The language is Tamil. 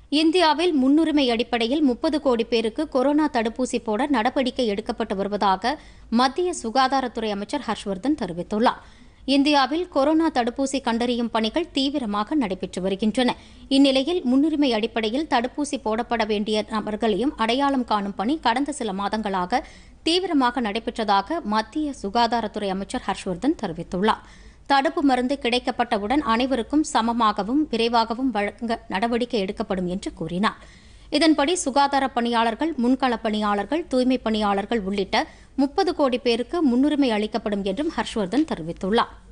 இந்தியாவில் முன்னுரிமை அடிப்படையில் முப்பது கோடி பேருக்கு கொரோனா தடுப்பூசி போட நடவடிக்கை எடுக்கப்பட்டு வருவதாக மத்திய சுகாதாரத்துறை அமைச்சர் ஹர்ஷ்வர்தன் தெரிவித்துள்ளார் இந்தியாவில் கொரோனா தடுப்பூசி கண்டறியும் பணிகள் தீவிரமாக நடைபெற்று வருகின்றன இந்நிலையில் முன்னுரிமை அடிப்படையில் தடுப்பூசி போடப்பட வேண்டிய நபர்களையும் அடையாளம் காணும் பணி கடந்த சில மாதங்களாக தீவிரமாக நடைபெற்றதாக மத்திய சுகாதாரத்துறை அமைச்சர் ஹர்ஷ்வர்தன் தெரிவித்துள்ளார் தடுப்பு மருந்து கிடைக்கப்பட்டவுடன் அனைவருக்கும் சமமாகவும் விரைவாகவும் வழங்க நடவடிக்கை எடுக்கப்படும் என்று கூறினார் இதன்படி சுகாதார பணியாளர்கள் முன்களப் பணியாளர்கள் தூய்மைப் பணியாளர்கள் உள்ளிட்ட முப்பது கோடி பேருக்கு முன்னுரிமை அளிக்கப்படும் என்றும் ஹர்ஷ்வர்தன் தெரிவித்துள்ளார்